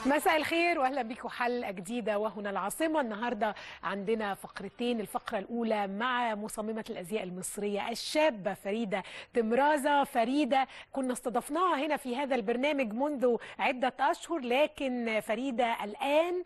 مساء الخير واهلا بكم حلقه جديده وهنا العاصمه النهارده عندنا فقرتين الفقره الاولى مع مصممه الازياء المصريه الشابه فريده تمرازه فريده كنا استضفناها هنا في هذا البرنامج منذ عده اشهر لكن فريده الان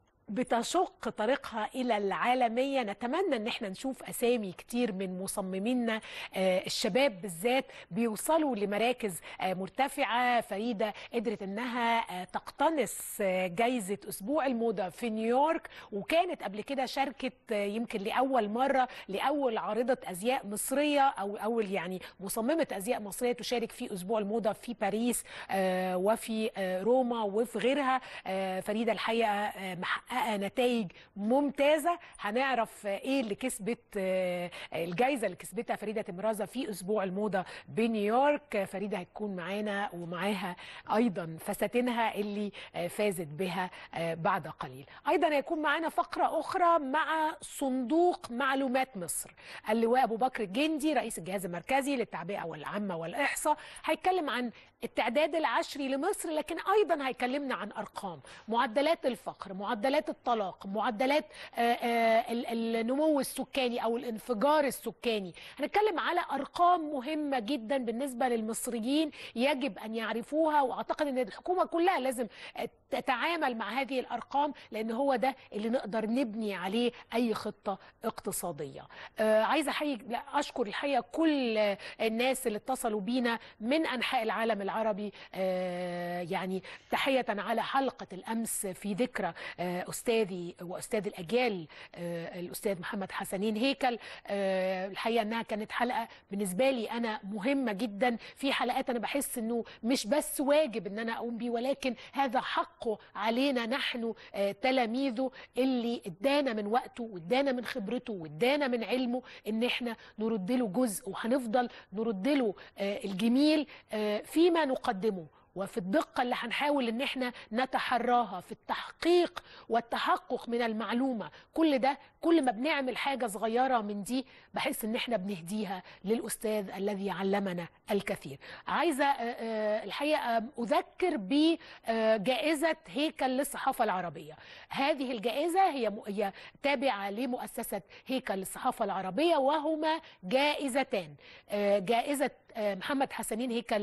بتشق طريقها الى العالميه نتمنى ان احنا نشوف اسامي كتير من مصممينا آه، الشباب بالذات بيوصلوا لمراكز آه، مرتفعه فريده قدرت انها آه، تقتنص آه، جايزه اسبوع الموضه في نيويورك وكانت قبل كده شاركت آه، يمكن لاول مره لاول عارضه ازياء مصريه او اول يعني مصممه ازياء مصريه تشارك في اسبوع الموضه في باريس آه، وفي آه، روما وفي غيرها آه، فريده الحقيقه آه، محققه نتائج ممتازه هنعرف آه، ايه اللي كسبت آه، الجائزه اللي كسبتها فريده تمرازه في اسبوع الموضه بنيويورك آه، فريده هتكون معانا ومعاها ايضا فساتينها اللي آه، فازت بها آه، بعد قليل ايضا هيكون معانا فقره اخرى مع صندوق معلومات مصر اللواء ابو بكر الجندي رئيس الجهاز المركزي للتعبئه والعامه والاحصاء هيتكلم عن التعداد العشري لمصر لكن ايضا هيكلمنا عن ارقام معدلات الفقر معدلات الطلاق معدلات آه، آه، ال- النمو السكاني او الانفجار السكاني هنتكلم على ارقام مهمه جدا بالنسبه للمصريين يجب ان يعرفوها واعتقد ان الحكومه كلها لازم آه، تتعامل مع هذه الارقام لان هو ده اللي نقدر نبني عليه اي خطه اقتصاديه آه، عايزه احيي لا، اشكر الحقيقه كل آه، الناس اللي اتصلوا بينا من انحاء العالم العربي آه، يعني تحيه على حلقه الامس في ذكرى آه، استاذي واستاذ الاجيال آه، الاستاذ محمد حسنين هيكل آه، الحقيقه انها كانت حلقه بالنسبه لي انا مهمه جدا في حلقات انا بحس انه مش بس واجب ان انا اقوم بيه ولكن هذا حقه علينا نحن آه، تلاميذه اللي ادانا من وقته وادانا من خبرته وادانا من علمه ان احنا نرد له جزء وهنفضل نرد له آه، الجميل آه، فيما نقدمه وفي الدقة اللي هنحاول ان احنا نتحراها في التحقيق والتحقق من المعلومة كل ده كل ما بنعمل حاجة صغيرة من دي بحس ان احنا بنهديها للأستاذ الذي علمنا الكثير عايزة آه، آه، الحقيقة أذكر بجائزة هيكل للصحافة العربية هذه الجائزة هي م- هي تابعة لمؤسسة هيكل للصحافة العربية وهما جائزتان آه، جائزة آه، محمد حسنين هيكل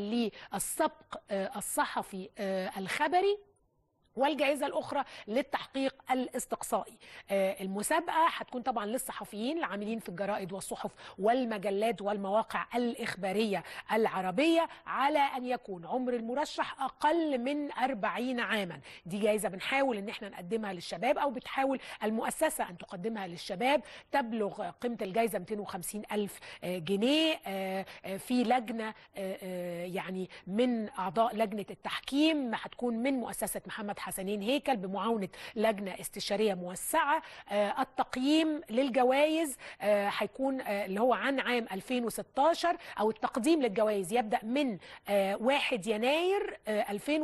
للسبق آه، الصحفي آه، الخبري والجائزة الأخرى للتحقيق الاستقصائي آه، المسابقة هتكون طبعا للصحفيين العاملين في الجرائد والصحف والمجلات والمواقع الإخبارية العربية على أن يكون عمر المرشح أقل من 40 عاما دي جائزة بنحاول أن احنا نقدمها للشباب أو بتحاول المؤسسة أن تقدمها للشباب تبلغ قيمة الجائزة 250 ألف آه، جنيه آه، آه، في لجنة آه، آه، يعني من أعضاء لجنة التحكيم هتكون من مؤسسة محمد حسنين هيكل بمعاونة لجنة استشارية موسعة آه، التقييم للجوائز آه، هيكون آه، اللي هو عن عام 2016 أو التقديم للجوائز يبدأ من آه، 1 يناير آه،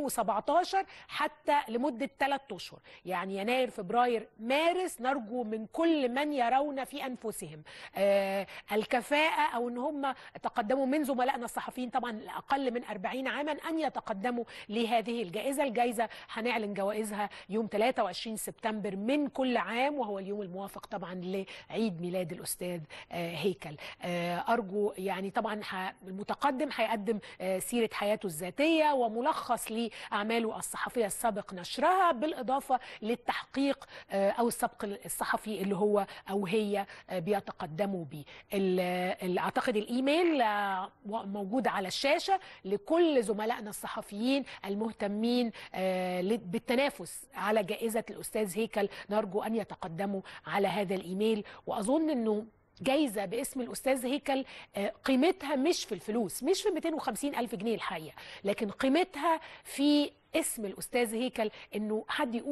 2017 حتى لمدة 3 أشهر يعني يناير فبراير مارس نرجو من كل من يرون في أنفسهم آه، الكفاءة أو أن هم تقدموا من زملائنا الصحفيين طبعا أقل من 40 عاما أن يتقدموا لهذه الجائزة الجائزة هنعلن جوائزها يوم 23 سبتمبر من كل عام وهو اليوم الموافق طبعا لعيد ميلاد الأستاذ آه، هيكل آه، أرجو يعني طبعا ح- المتقدم هيقدم آه، سيرة حياته الذاتية وملخص لأعماله الصحفية السابق نشرها بالإضافة للتحقيق آه، أو السبق الصحفي اللي هو أو هي آه، بيتقدموا بيه ال- ال- أعتقد الإيميل آه، موجود على الشاشة لكل زملائنا الصحفيين المهتمين آه، ل- بالتنافس على جائزة الأستاذ هيكل نرجو أن يتقدموا على هذا الإيميل وأظن أنه جايزة باسم الأستاذ هيكل آه، قيمتها مش في الفلوس مش في 250 ألف جنيه الحقيقة لكن قيمتها في اسم الأستاذ هيكل أنه حد يقول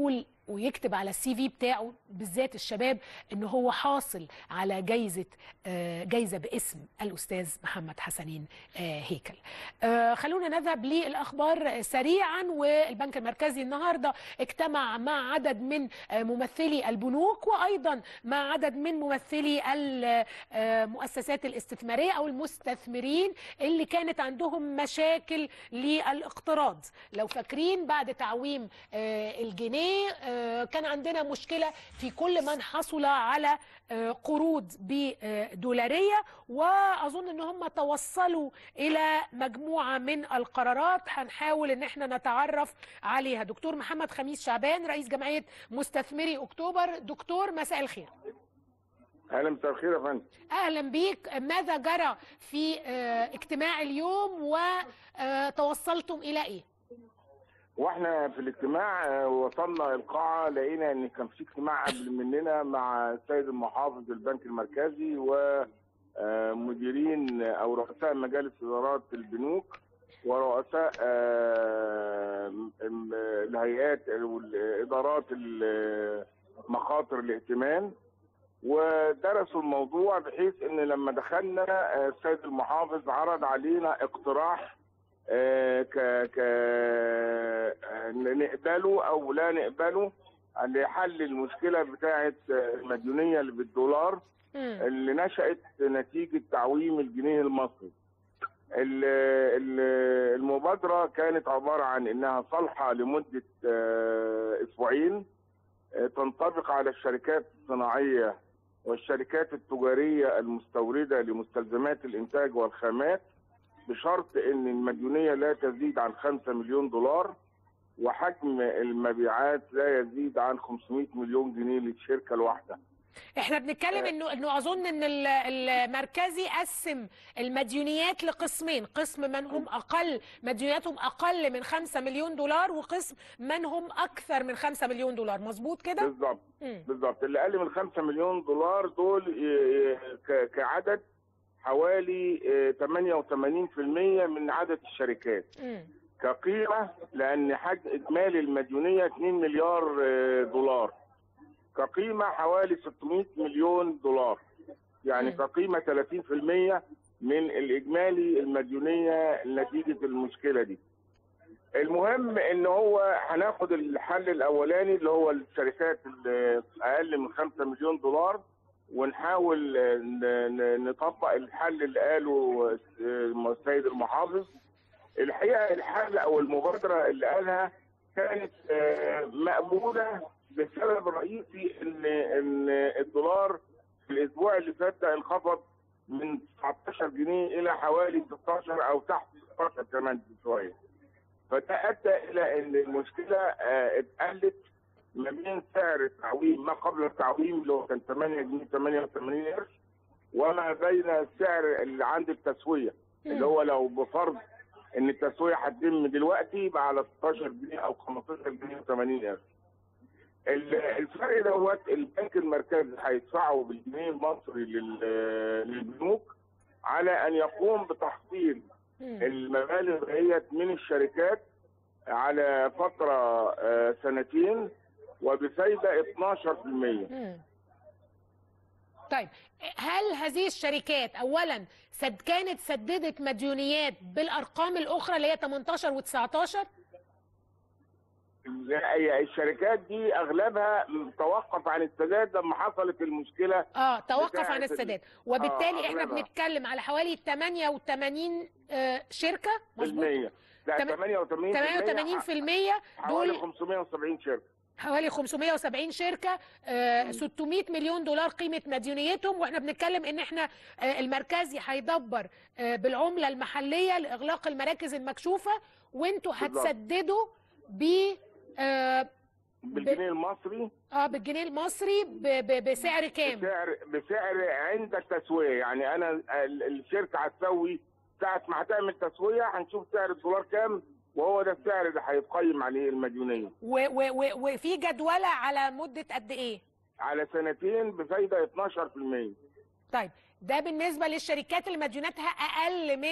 ويكتب على السي في بتاعه بالذات الشباب ان هو حاصل على جايزه آه، جايزه باسم الاستاذ محمد حسنين آه، هيكل. آه، خلونا نذهب للاخبار سريعا والبنك المركزي النهارده اجتمع مع عدد من آه، ممثلي البنوك وايضا مع عدد من ممثلي المؤسسات الاستثماريه او المستثمرين اللي كانت عندهم مشاكل للاقتراض. لو فاكرين بعد تعويم آه، الجنيه آه، كان عندنا مشكله في كل من حصل على آه، قروض بدولاريه واظن ان هم توصلوا الى مجموعه من القرارات هنحاول ان احنا نتعرف عليها دكتور محمد خميس شعبان رئيس جمعيه مستثمري اكتوبر دكتور مساء الخير اهلا مساء الخير يا فندم اهلا بيك ماذا جرى في آه، اجتماع اليوم وتوصلتم الى ايه واحنا في الاجتماع آه، وصلنا القاعه لقينا ان كان في اجتماع قبل مننا مع السيد المحافظ البنك المركزي ومديرين او رؤساء مجالس ادارات البنوك ورؤساء آه، م- الهيئات والادارات ال- مخاطر الائتمان ودرسوا الموضوع بحيث ان لما دخلنا آه، السيد المحافظ عرض علينا اقتراح آه، ك ك آه، نقبله او لا نقبله لحل المشكله بتاعه آه، المديونيه اللي بالدولار مم. اللي نشأت نتيجة تعويم الجنيه المصري ال- ال- المبادرة كانت عبارة عن إنها صالحة لمدة آه، أسبوعين آه، تنطبق على الشركات الصناعية والشركات التجارية المستوردة لمستلزمات الإنتاج والخامات بشرط إن المديونية لا تزيد عن 5 مليون دولار وحجم المبيعات لا يزيد عن 500 مليون جنيه للشركة الواحدة احنا بنتكلم انه انه اظن ان ال- المركزي قسم المديونيات لقسمين قسم من هم اقل مديونياتهم اقل من 5 مليون دولار وقسم من هم اكثر من 5 مليون دولار مظبوط كده بالظبط مم. بالظبط اللي اقل من 5 مليون دولار دول ي- ك- كعدد حوالي آه، 88% من عدد الشركات مم. كقيمه لان حجم اجمالي المديونيه 2 مليار آه، دولار كقيمه حوالي 600 مليون دولار يعني مم. كقيمه 30% من الاجمالي المديونيه نتيجه المشكله دي المهم ان هو هناخد الحل الاولاني اللي هو الشركات اللي اقل من 5 مليون دولار ونحاول آه، ن- ن- نطبق الحل اللي قاله آه، السيد المحافظ الحقيقه الحل او المبادره اللي قالها كانت آه، مقبوله بسبب رئيسي ان ان الدولار في الاسبوع اللي فات ده انخفض من 19 جنيه الى حوالي 16 او تحت 16 كمان شويه فده ادى الى ان المشكله آه، اتقلت ما بين سعر التعويم ما قبل التعويم اللي هو كان 8 جنيه 88 قرش وما بين السعر اللي عند التسويه اللي هو لو بفرض ان التسويه هتتم دلوقتي يبقى على 16 جنيه او 15 جنيه و80 قرش. ال- الفرق دوت البنك المركزي هيدفعه بالجنيه المصري لل- للبنوك على ان يقوم بتحصيل مم. المبالغ ديت من الشركات على فترة آه، سنتين وبفايدة 12% مم. طيب هل هذه الشركات اولا سد كانت سددت مديونيات بالارقام الاخرى اللي هي 18 و19 لا، هي الشركات دي أغلبها توقف عن السداد لما حصلت المشكلة اه توقف بتاعت عن ال- السداد وبالتالي آه، احنا أغلبها. بنتكلم على حوالي 88 آه، شركه مظبوط بالمية لا تم- 88 88% حوالي دول 570 شركة حوالي 570 شركه آه، مم. 600 مليون دولار قيمه مديونيتهم واحنا بنتكلم ان احنا آه، المركزي هيدبر آه، بالعمله المحليه لاغلاق المراكز المكشوفه وانتوا بالظبط. هتسددوا ب آه، بالجنيه المصري اه بالجنيه المصري ب- ب- بسعر كام؟ بسعر بسعر عند التسوية يعني أنا ال- الشركة هتسوي ساعة ما هتعمل تسوية هنشوف سعر الدولار كام وهو ده السعر اللي هيتقيم عليه المديونية و- و- و- وفي جدوله على مده قد ايه؟ على سنتين بفايدة 12% طيب ده بالنسبه للشركات اللي مديوناتها اقل من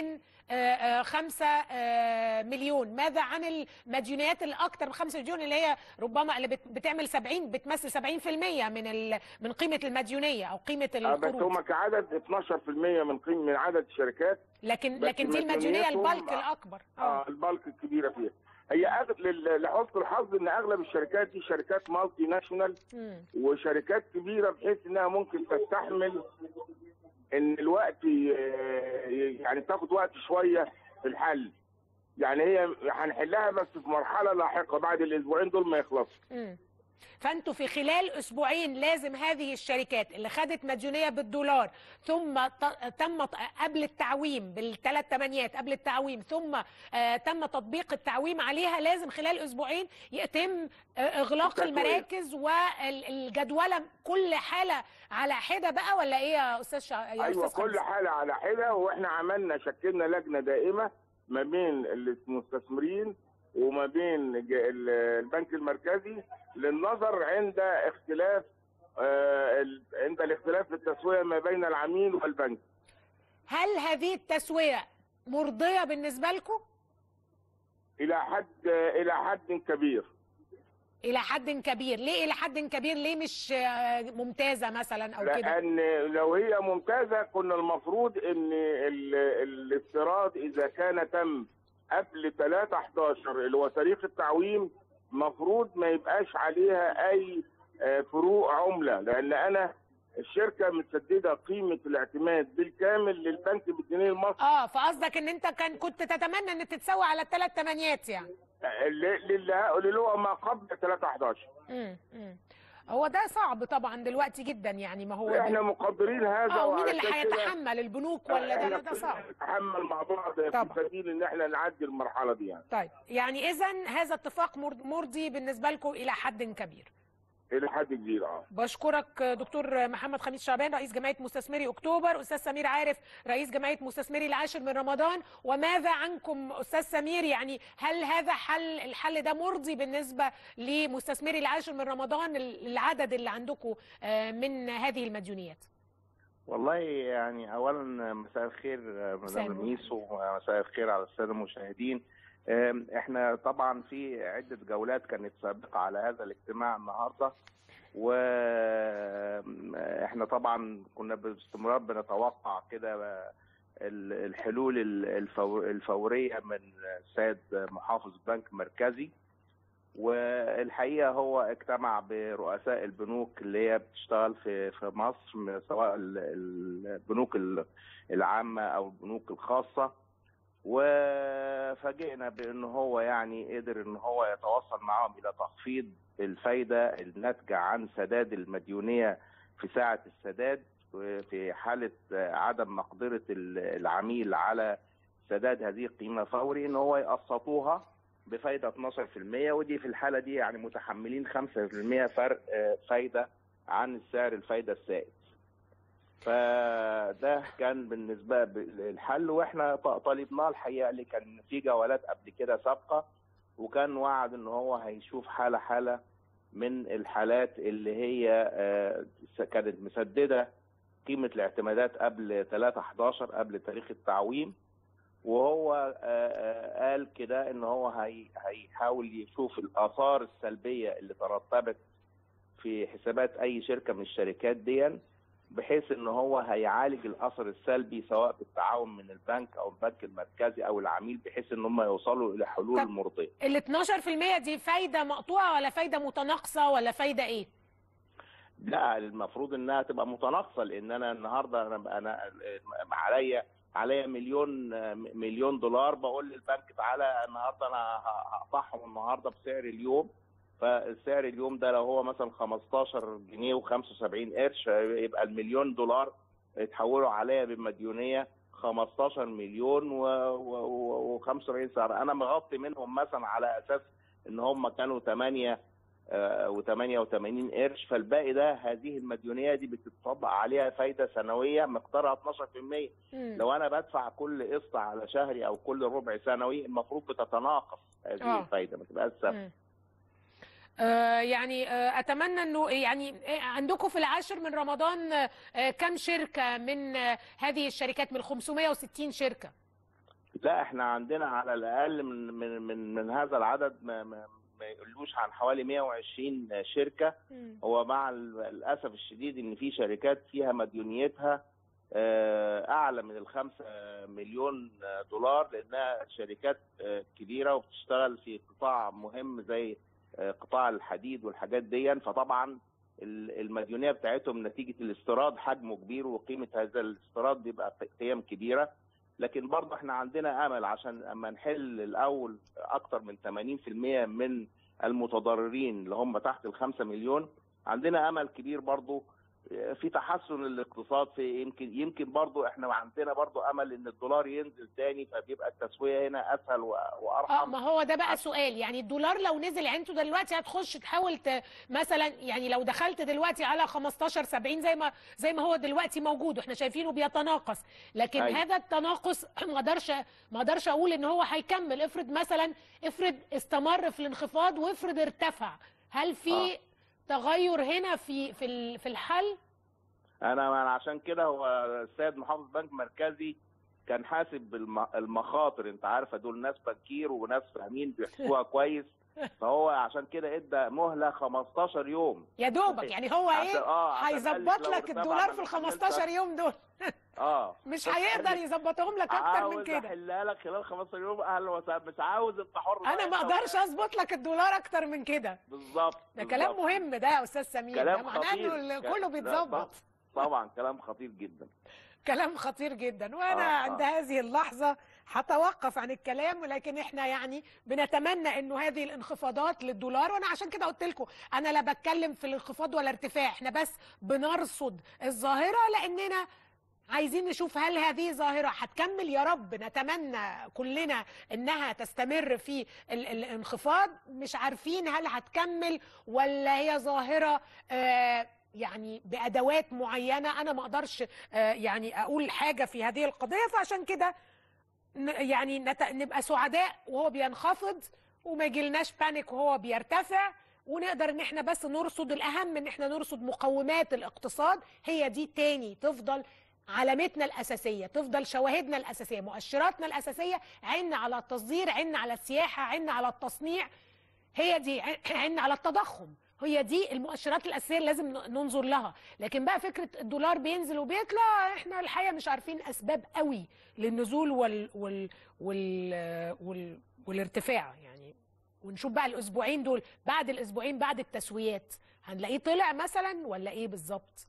آه، آه، خمسة آه، مليون ماذا عن المديونيات اللي اكتر من خمسة مليون اللي هي ربما اللي بت- بتعمل 70 بتمثل 70% من ال- من قيمه المديونيه او قيمه آه، بس القروض هم كعدد 12% من قيمه من عدد الشركات لكن بس لكن دي المديونيه مديونياتهم- البلك الاكبر اه البلك الكبيره فيها هي أغ- لل- لحسن الحظ ان اغلب الشركات دي شركات مالتي ناشونال مم. وشركات كبيره بحيث انها ممكن تستحمل ان الوقت ي- يعني تاخد وقت شويه في الحل يعني هي هنحلها بس في مرحله لاحقه بعد الاسبوعين دول ما يخلصوا مم. فانتوا في خلال اسبوعين لازم هذه الشركات اللي خدت مديونيه بالدولار ثم ت- تم ت- قبل التعويم بالثلاث تمانيات قبل التعويم ثم آه تم تطبيق التعويم عليها لازم خلال اسبوعين يتم آه اغلاق التسوية. المراكز والجدوله كل حاله على حده بقى ولا ايه يا استاذ شع... يا ايوه استاذ كل خميس؟ حاله على حده واحنا عملنا شكلنا لجنه دائمه ما بين المستثمرين وما بين ج- ال- البنك المركزي للنظر عند اختلاف آه، ال- عند الاختلاف في التسويه ما بين العميل والبنك هل هذه التسويه مرضيه بالنسبه لكم الى حد الى حد كبير الى حد كبير ليه الى حد كبير ليه مش آه، ممتازه مثلا او كده لان لو هي ممتازه كنا المفروض ان ال- الاستيراد اذا كان تم قبل 3 11 اللي هو تاريخ التعويم مفروض ما يبقاش عليها اي آه، فروق عمله لان انا الشركه متسدده قيمه الاعتماد بالكامل للبنك بالجنيه المصري اه فقصدك ان انت كان كنت تتمنى ان تتسوى على الثلاث تمانيات يعني آه، ل- لله- اللي هو ما قبل 3 11 امم امم هو ده صعب طبعا دلوقتي جدا يعني ما هو احنا مقدرين هذا اه ومين اللي وعلشان كده هيتحمل البنوك ولا ده احنا لا ده صعب نتحمل مع بعض طبعا. في سبيل ان احنا نعدي المرحله دي يعني طيب يعني اذا هذا اتفاق مرض- مرضي بالنسبه لكم الى حد كبير الى حد كبير اه بشكرك دكتور محمد خميس شعبان رئيس جمعيه مستثمري اكتوبر استاذ سمير عارف رئيس جمعيه مستثمري العاشر من رمضان وماذا عنكم استاذ سمير يعني هل هذا حل الحل ده مرضي بالنسبه لمستثمري العاشر من رمضان العدد اللي عندكم آه، من هذه المديونيات والله يعني اولا مساء الخير مساء مدام النور. ميس ومساء الخير على الساده المشاهدين أم، احنا طبعا في عده جولات كانت سابقه على هذا الاجتماع النهارده واحنا طبعا كنا باستمرار بنتوقع كده ال- الحلول ال- الفو- الفوريه من السيد محافظ بنك مركزي والحقيقه هو اجتمع برؤساء البنوك اللي هي بتشتغل في في مصر سواء ال- ال- البنوك ال- العامه او البنوك الخاصه وفاجئنا بان هو يعني قدر ان هو يتوصل معاهم الى تخفيض الفايده الناتجه عن سداد المديونيه في ساعه السداد في حاله عدم مقدره العميل على سداد هذه القيمه فوري ان هو يقسطوها بفايده 12% ودي في الحاله دي يعني متحملين 5% فرق آه، فايده عن السعر الفايده السائد. فده كان بالنسبه للحل واحنا ط- طالبناه الحقيقه اللي كان في جولات قبل كده سابقه وكان وعد ان هو هيشوف حاله حاله من الحالات اللي هي آه، كانت مسدده قيمه الاعتمادات قبل 3 11 قبل تاريخ التعويم وهو آه، آه، قال كده ان هو هي- هيحاول يشوف الاثار السلبيه اللي ترتبت في حسابات اي شركه من الشركات دي بحيث ان هو هيعالج الاثر السلبي سواء بالتعاون من البنك او البنك المركزي او العميل بحيث ان هم يوصلوا الى حلول طب- مرضيه. ال 12% دي فايده مقطوعه ولا فايده متناقصه ولا فايده ايه؟ لا المفروض انها تبقى متناقصه لان انا النهارده انا انا عليا عليا مليون مليون دولار بقول للبنك تعالى النهارده انا هقطعهم النهارده بسعر اليوم فالسعر اليوم ده لو هو مثلا 15 جنيه و75 قرش يبقى المليون دولار يتحولوا عليا بمديونيه 15 مليون و75 سعر انا مغطي منهم مثلا على اساس ان هم كانوا 8 و88 قرش فالباقي ده هذه المديونيه دي بتطبق عليها فايده سنويه مقدارها 12% مم. لو انا بدفع كل قسط على شهري او كل ربع سنوي المفروض بتتناقص هذه آه. الفايده ما تبقاش ثابته مم. آه، يعني آه، اتمنى انه يعني آه، عندكم في العاشر من رمضان آه، كم شركه من آه، هذه الشركات من 560 شركه لا احنا عندنا على الاقل من من من, من هذا العدد ما, ما, ما يقولوش عن حوالي 120 شركه مم. هو مع الاسف الشديد ان في شركات فيها مديونيتها آه، اعلى من الخمسة مليون دولار لانها شركات آه، كبيره وبتشتغل في قطاع مهم زي آه، قطاع الحديد والحاجات دي فطبعا ال- المديونيه بتاعتهم نتيجه الاستيراد حجمه كبير وقيمه هذا الاستيراد بيبقى قيم كبيره لكن برضه احنا عندنا امل عشان اما نحل الاول اكتر من 80% من المتضررين اللي هم تحت الخمسة مليون عندنا امل كبير برضه في تحسن الاقتصاد في يمكن يمكن برضه احنا عندنا برضه امل ان الدولار ينزل تاني فبيبقى التسويه هنا اسهل و- اه وارحم ما هو ده بقى سؤال يعني الدولار لو نزل يعني انتوا دلوقتي هتخش تحاول ت... مثلا يعني لو دخلت دلوقتي على 15 70 زي ما زي ما هو دلوقتي موجود واحنا شايفينه بيتناقص لكن أيوة. هذا التناقص ما اقدرش ما اقدرش اقول ان هو هيكمل افرض مثلا افرض استمر في الانخفاض وافرض ارتفع هل في آه. تغير هنا في في ال- في الحل انا أنا عشان كده هو السيد محافظ بنك مركزي كان حاسب الم- المخاطر انت عارفه دول ناس بنكير وناس فاهمين بيحسبوها كويس فهو عشان كده ادى مهله 15 يوم يا دوبك يعني هو عشان- ايه اه عشان قال هيظبط لو لك ارتفع الدولار ما في ال نكملش 15 يوم دول اه مش بس هيقدر قال لي يظبطهم لك اكتر من عاوز كده احلها لك خلال 15 يوم اهلا وسهلا مش عاوز انت حر انا بقى ما انت اقدرش اظبط لك الدولار اكتر من كده بالظبط ده كلام بالظبط. مهم ده يا استاذ سمير ده كلام معناه خطير انه ال- ك- كله لا، بيتظبط طبعا كلام خطير جدا كلام خطير جدا وانا آه، آه. عند هذه اللحظه هتوقف عن الكلام ولكن احنا يعني بنتمنى انه هذه الانخفاضات للدولار وانا عشان كده قلت لكم انا لا بتكلم في الانخفاض ولا ارتفاع احنا بس بنرصد الظاهره لاننا عايزين نشوف هل هذه ظاهرة هتكمل يا رب نتمنى كلنا انها تستمر في ال- الانخفاض مش عارفين هل هتكمل ولا هي ظاهرة آه يعني بادوات معينه انا ما اقدرش آه يعني اقول حاجه في هذه القضيه فعشان كده ن- يعني نت... نبقى سعداء وهو بينخفض وما يجيلناش بانيك وهو بيرتفع ونقدر ان احنا بس نرصد الاهم ان احنا نرصد مقومات الاقتصاد هي دي تاني تفضل علامتنا الاساسيه تفضل شواهدنا الاساسيه مؤشراتنا الاساسيه عنا على التصدير عنا على السياحه عنا على التصنيع هي دي ع- عنا على التضخم هي دي المؤشرات الاساسيه اللي لازم ن- ننظر لها لكن بقى فكره الدولار بينزل وبيطلع احنا الحقيقه مش عارفين اسباب قوي للنزول وال وال وال, وال والارتفاع يعني ونشوف بقى الاسبوعين دول بعد الاسبوعين بعد التسويات هنلاقيه طلع مثلا ولا ايه بالظبط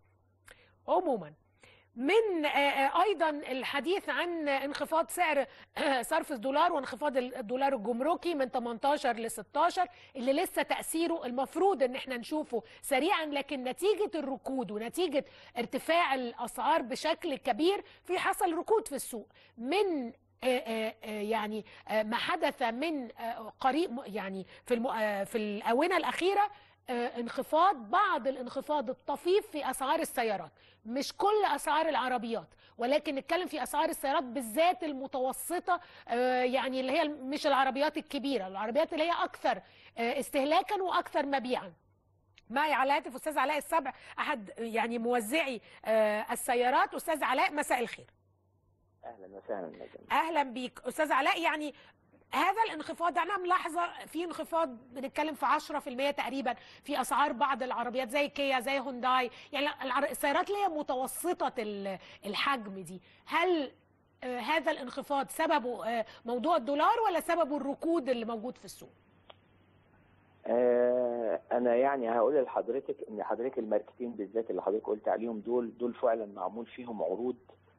عموما من آه، آه، ايضا الحديث عن انخفاض سعر آه، صرف الدولار وانخفاض الدولار الجمركي من 18 ل 16 اللي لسه تاثيره المفروض ان احنا نشوفه سريعا لكن نتيجه الركود ونتيجه ارتفاع الاسعار بشكل كبير في حصل ركود في السوق من آه، آه، آه، يعني آه، ما حدث من آه، قريب يعني في الم- آه، في الاونه الاخيره آه، انخفاض بعض الانخفاض الطفيف في اسعار السيارات مش كل اسعار العربيات ولكن نتكلم في اسعار السيارات بالذات المتوسطه آه، يعني اللي هي مش العربيات الكبيره العربيات اللي هي اكثر آه، استهلاكا واكثر مبيعا معي على الهاتف استاذ علاء السبع احد يعني موزعي آه، السيارات استاذ علاء مساء الخير اهلا وسهلا مدام اهلا بيك استاذ علاء يعني هذا الانخفاض انا ملاحظه في انخفاض بنتكلم في 10% تقريبا في اسعار بعض العربيات زي كيا زي هونداي يعني العر- السيارات اللي هي متوسطه ال- الحجم دي هل آه، هذا الانخفاض سببه آه، موضوع الدولار ولا سببه الركود اللي موجود في السوق؟ آه انا يعني هقول لحضرتك ان حضرتك الماركتين بالذات اللي حضرتك قلت عليهم دول دول فعلا معمول فيهم عروض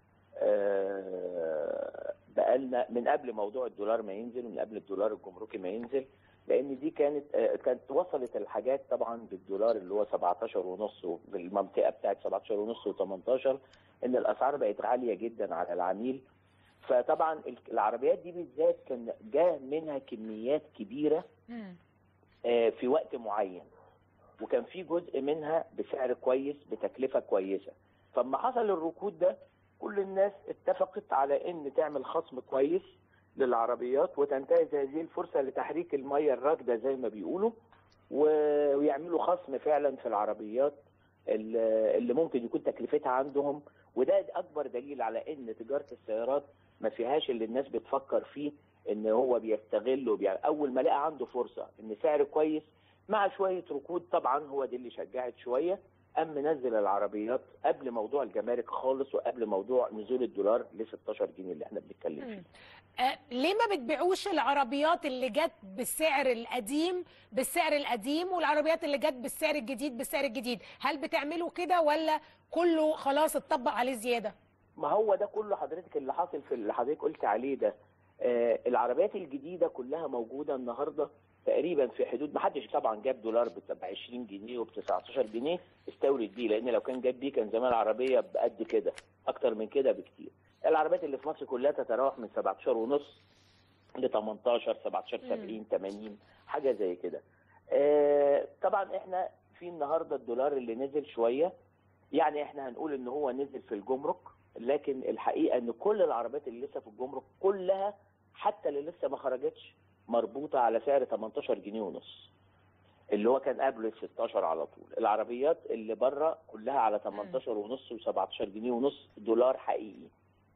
آه بقالنا من قبل موضوع الدولار ما ينزل ومن قبل الدولار الجمركي ما ينزل لان دي كانت آه كانت وصلت الحاجات طبعا بالدولار اللي هو 17 ونص بالمنطقه بتاعت 17 ونص و18 ان الاسعار بقت عاليه جدا على العميل فطبعا ال- العربيات دي بالذات كان جاء منها كميات كبيره آه، في وقت معين وكان في جزء منها بسعر كويس بتكلفه كويسه فلما حصل الركود ده كل الناس اتفقت على ان تعمل خصم كويس للعربيات وتنتهز هذه الفرصه لتحريك الميه الراكده زي ما بيقولوا و- ويعملوا خصم فعلا في العربيات اللي اللي ممكن يكون تكلفتها عندهم وده اكبر دليل على ان تجاره السيارات ما فيهاش اللي الناس بتفكر فيه ان هو بيستغل وبيع... اول ما لقى عنده فرصه ان سعر كويس مع شويه ركود طبعا هو دي اللي شجعت شويه قام منزل العربيات قبل موضوع الجمارك خالص وقبل موضوع نزول الدولار ل 16 جنيه اللي احنا بنتكلم فيه مم. آه، ليه ما بتبيعوش العربيات اللي جت بالسعر القديم بالسعر القديم والعربيات اللي جت بالسعر الجديد بالسعر الجديد هل بتعملوا كده ولا كله خلاص اتطبق عليه زياده ما هو ده كله حضرتك اللي حاصل في اللي حضرتك قلت عليه ده آه العربيات الجديده كلها موجوده النهارده تقريبا في حدود ما حدش طبعا جاب دولار ب 20 جنيه وب 19 جنيه استورد بيه لان لو كان جاب بيه كان زمان العربيه بقد كده اكتر من كده بكتير العربيات اللي في مصر كلها تتراوح من 17 ونص ل 18 17 70 80 حاجه زي كده آه طبعا احنا في النهارده الدولار اللي نزل شويه يعني احنا هنقول ان هو نزل في الجمرك لكن الحقيقه ان كل العربيات اللي لسه في الجمرك كلها حتى اللي لسه ما خرجتش مربوطه على سعر 18 جنيه ونص اللي هو كان قبل ال 16 على طول العربيات اللي بره كلها على 18 ونص و17 جنيه ونص دولار حقيقي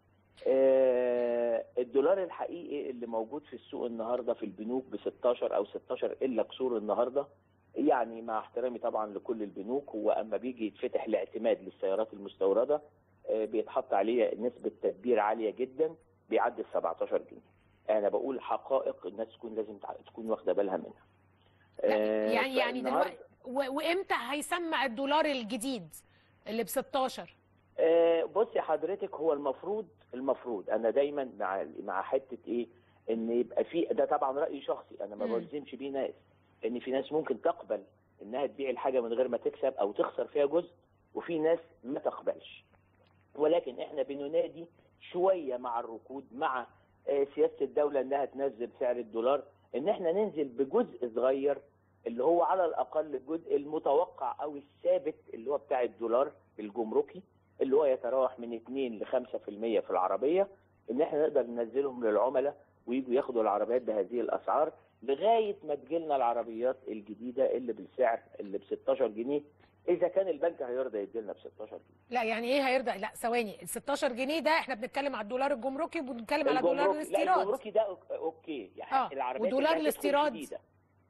آه الدولار الحقيقي اللي موجود في السوق النهارده في البنوك ب 16 او 16 الا كسور النهارده يعني مع احترامي طبعا لكل البنوك هو اما بيجي يتفتح الاعتماد للسيارات المستورده آه بيتحط عليه نسبه تدبير عاليه جدا بيعدي ال 17 جنيه انا بقول حقائق الناس تكون لازم تع- تكون واخده بالها منها آه، يعني يعني فالنهاردة- دلوقتي و- وامتى هيسمع الدولار الجديد اللي ب 16 آه، بصي حضرتك هو المفروض المفروض انا دايما مع مع حته ايه ان يبقى في ده طبعا راي شخصي انا ما مم. بلزمش بيه ناس ان في ناس ممكن تقبل انها تبيع الحاجه من غير ما تكسب او تخسر فيها جزء وفي ناس ما تقبلش ولكن احنا بننادي شويه مع الركود مع آه، سياسه الدوله انها تنزل سعر الدولار ان احنا ننزل بجزء صغير اللي هو على الاقل الجزء المتوقع او الثابت اللي هو بتاع الدولار الجمركي اللي هو يتراوح من 2 ل 5% في العربيه ان احنا نقدر ننزلهم للعملاء ويجوا ياخدوا العربيات بهذه الاسعار لغايه ما تجيلنا العربيات الجديده اللي بالسعر اللي ب 16 جنيه اذا كان البنك هيرضى يديلنا ب 16 جنيه لا يعني ايه هيرضى لا ثواني ال 16 جنيه ده احنا بنتكلم على الدولار الجمركي وبنتكلم على دولار الجمركي- لا الاستيراد الجمركي ده أوك- اوكي يعني آه، العربيات ودولار اللي هتدخل الاستيراد؟ جديدة.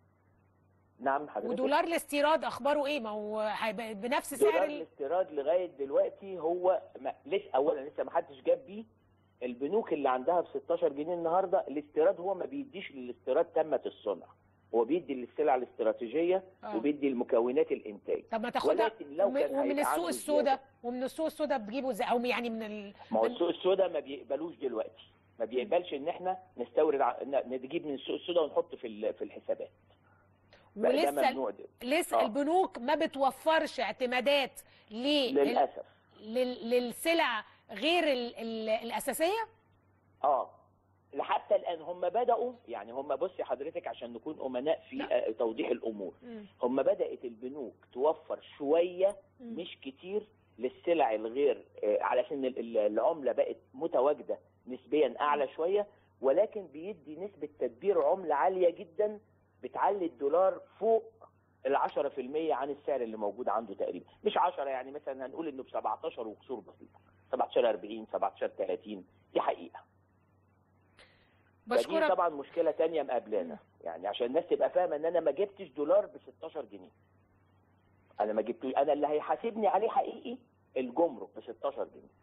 نعم حضرتك ودولار الاستيراد اخباره ايه ما هو هيبقى بنفس دولار سعر ال... الاستيراد لغايه دلوقتي هو ما لسه اولا لسه ما حدش جاب بيه البنوك اللي عندها ب 16 جنيه النهارده الاستيراد هو ما بيديش للاستيراد تمت الصنع هو بيدي للسلع الاستراتيجيه آه. وبيدي المكونات الانتاج طب ما تاخدها ولكن لو وم- كان ومن هيبقى السوق عنده السوداء زيادة. ومن السوق السوداء بتجيبه ازاي او يعني من ال... ما هو من- السوق السوداء ما بيقبلوش دلوقتي ما بيقبلش ان احنا نستورد ع- ن- نجيب من السوق السوداء ونحط في ال- في الحسابات بقى ده ولسه ممنوع ده. لسه آه. البنوك ما بتوفرش اعتمادات لل... للاسف لل... للسلع غير ال... ال... الاساسيه اه حتى الان هم بداوا يعني هم بصي حضرتك عشان نكون امناء في لا. آه، توضيح الامور مم. هم بدات البنوك توفر شويه مم. مش كتير للسلع الغير آه، على ان ال- ال- العمله بقت متواجده نسبيا اعلى شويه ولكن بيدي نسبه تدبير عمله عاليه جدا بتعلي الدولار فوق ال 10% عن السعر اللي موجود عنده تقريبا مش 10 يعني مثلا هنقول انه ب 17 وكسور بسيطه 17 40 17 30 دي حقيقه فدي بشكرك طبعا مشكله تانية مقابلانا يعني عشان الناس تبقى فاهمه ان انا ما جبتش دولار ب 16 جنيه انا ما جبتوش انا اللي هيحاسبني عليه حقيقي الجمرك ب 16 جنيه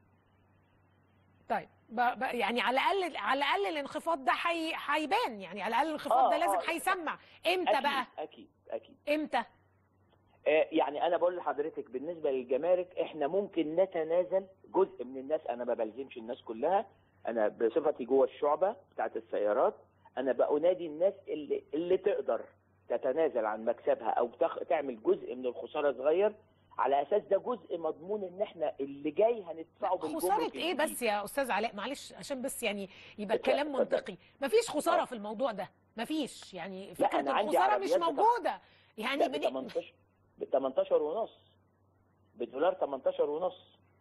طيب ب... ب... يعني على الاقل على الاقل الانخفاض ده حي... هيبان يعني على الاقل الانخفاض آه، ده لازم آه. هيسمع امتى اكيد بقى اكيد اكيد امتى آه، يعني انا بقول لحضرتك بالنسبه للجمارك احنا ممكن نتنازل جزء من الناس انا ما بلزمش الناس كلها انا بصفتي جوه الشعبه بتاعت السيارات انا بأنادي الناس اللي اللي تقدر تتنازل عن مكسبها او تخ... تعمل جزء من الخساره صغير على اساس ده جزء مضمون ان احنا اللي جاي هندفعه بالجمرك خساره ايه الجديد. بس يا استاذ علاء معلش عشان بس يعني يبقى اتفضل، الكلام اتفضل. منطقي مفيش خساره آه. في الموضوع ده مفيش يعني لا، فكره أنا عندي الخساره مش عربيات بتاع- موجوده يعني لا بن... ب 18 ب 18 ونص بدولار 18 ونص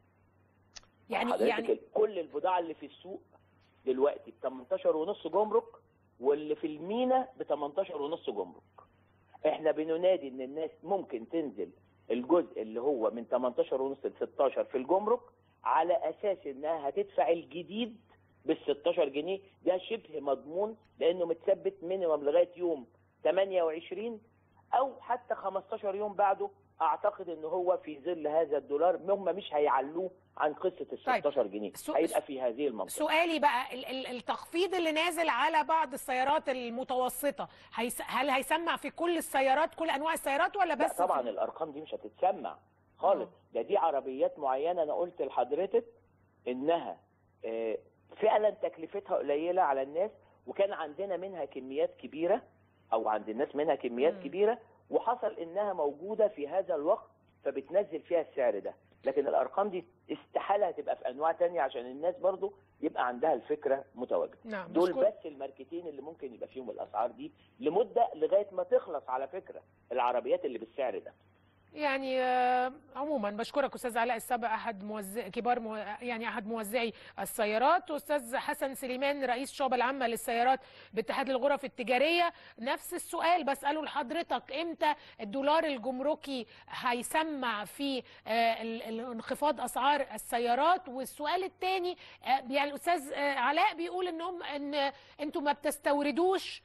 يعني حضرتك يعني كل البضاعه اللي في السوق دلوقتي ب 18 ونص جمرك واللي في المينا ب 18 ونص جمرك احنا بننادي ان الناس ممكن تنزل الجزء اللي هو من 18 ونص ل 16 في الجمرك على اساس انها هتدفع الجديد بال 16 جنيه ده شبه مضمون لانه متثبت مينيمم لغايه يوم 28 او حتى 15 يوم بعده اعتقد ان هو في ظل هذا الدولار هم مش هيعلوه عن قصه ال طيب. 16 جنيه سو- هيبقى في هذه المنطقه سؤالي بقى ال- ال- التخفيض اللي نازل على بعض السيارات المتوسطه هيس هل هيسمع في كل السيارات كل انواع السيارات ولا لا بس طبعا في- الارقام دي مش هتتسمع خالص آه. ده دي عربيات معينه انا قلت لحضرتك انها آه، فعلا تكلفتها قليله على الناس وكان عندنا منها كميات كبيره او عند الناس منها كميات مم. كبيره وحصل انها موجوده في هذا الوقت فبتنزل فيها السعر ده لكن الارقام دي استحاله هتبقى في انواع تانية عشان الناس برضو يبقى عندها الفكره متواجده نعم دول بشكر- بس الماركتين اللي ممكن يبقى فيهم الاسعار دي لمده لغايه ما تخلص على فكره العربيات اللي بالسعر ده يعني آه، عموما بشكرك استاذ علاء السبع احد موزع كبار مو... يعني احد موزعي السيارات واستاذ حسن سليمان رئيس الشعبه العامه للسيارات باتحاد الغرف التجاريه نفس السؤال بساله لحضرتك امتى الدولار الجمركي هيسمع في آه، ال- ال- انخفاض اسعار السيارات والسؤال الثاني يعني الاستاذ آه، علاء بيقول انهم ان انتوا ما بتستوردوش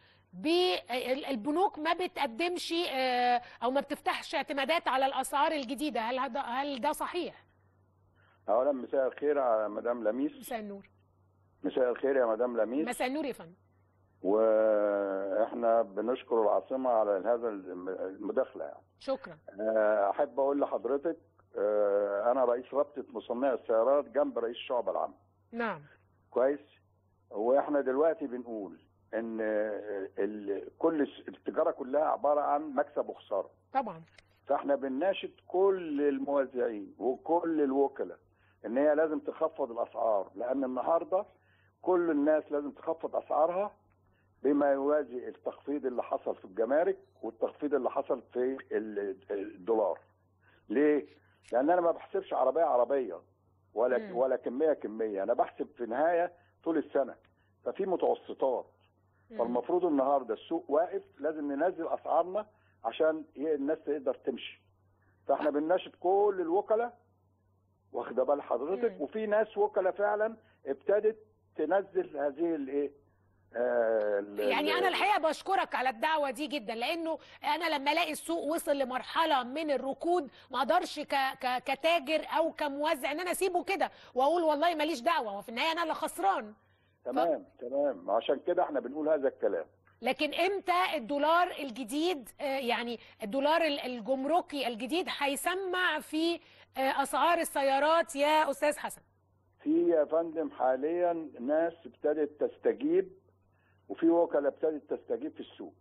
بالبنوك ما بتقدمش آه، او ما بتفتحش اعتمادات على الاسعار الجديده هل هذا هل ده صحيح اولا مساء الخير على مدام لميس مساء النور مساء الخير يا مدام لميس مساء النور يا فندم واحنا بنشكر العاصمه على هذا الم- المداخله يعني شكرا آه، احب اقول لحضرتك آه، انا رئيس رابطه مصنعي السيارات جنب رئيس الشعبه العامه نعم كويس واحنا دلوقتي بنقول ان آه، ال- كل الس- التجاره كلها عباره عن مكسب وخساره طبعا فاحنا بنناشد كل الموزعين وكل الوكلاء ان هي لازم تخفض الاسعار لان النهارده كل الناس لازم تخفض اسعارها بما يوازي التخفيض اللي حصل في الجمارك والتخفيض اللي حصل في ال- الدولار. ليه؟ لان انا ما بحسبش عربيه عربيه ولا مم. ولا كميه كميه، انا بحسب في النهايه طول السنه. ففي متوسطات مم. فالمفروض النهارده السوق واقف لازم ننزل اسعارنا عشان ي- الناس تقدر تمشي فاحنا بنناشد كل الوكلاء واخده بال حضرتك مم. وفي ناس وكلاء فعلا ابتدت تنزل هذه الايه آه ال- يعني ال- انا الحقيقه بشكرك على الدعوه دي جدا لانه انا لما الاقي السوق وصل لمرحله من الركود ما اقدرش ك... ك... كتاجر او كموزع ان انا اسيبه كده واقول والله ماليش دعوه وفي النهايه انا اللي خسران تمام تمام عشان كده احنا بنقول هذا الكلام لكن امتى الدولار الجديد آه، يعني الدولار ال- الجمركي الجديد هيسمع في آه، اسعار السيارات يا استاذ حسن في يا فندم حاليا ناس ابتدت تستجيب وفي وكلاء ابتدت تستجيب في السوق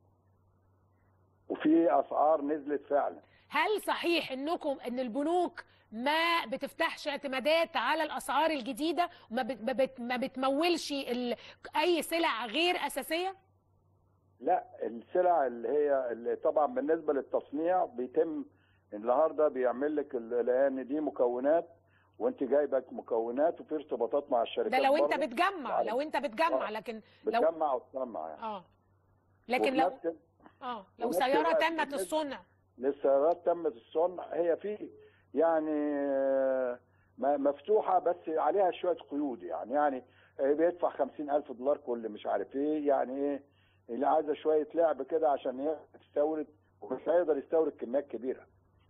وفي اسعار نزلت فعلا هل صحيح انكم ان البنوك ما بتفتحش اعتمادات على الاسعار الجديده وما بت- ما بت- ما بتمولش ال- اي سلع غير اساسيه لا السلع اللي هي اللي طبعا بالنسبه للتصنيع بيتم النهارده بيعمل لك ال- لان دي مكونات وانت جايبه مكونات وفي ارتباطات مع الشركات ده لو انت برضه بتجمع لو انت بتجمع آه. لكن لو بتجمع وتصنع يعني اه لكن وفي لو نفس ال- اه لو ونفس سياره الوقت تمت بالنسبة- الصنع للسيارات تمت الصنع هي في يعني آه، م- مفتوحه بس عليها شويه قيود يعني يعني آه، بيدفع خمسين ألف دولار كل مش عارف ايه يعني ايه اللي عايزه شويه لعب كده عشان هي تستورد ومش هيقدر يستورد كميات كبيره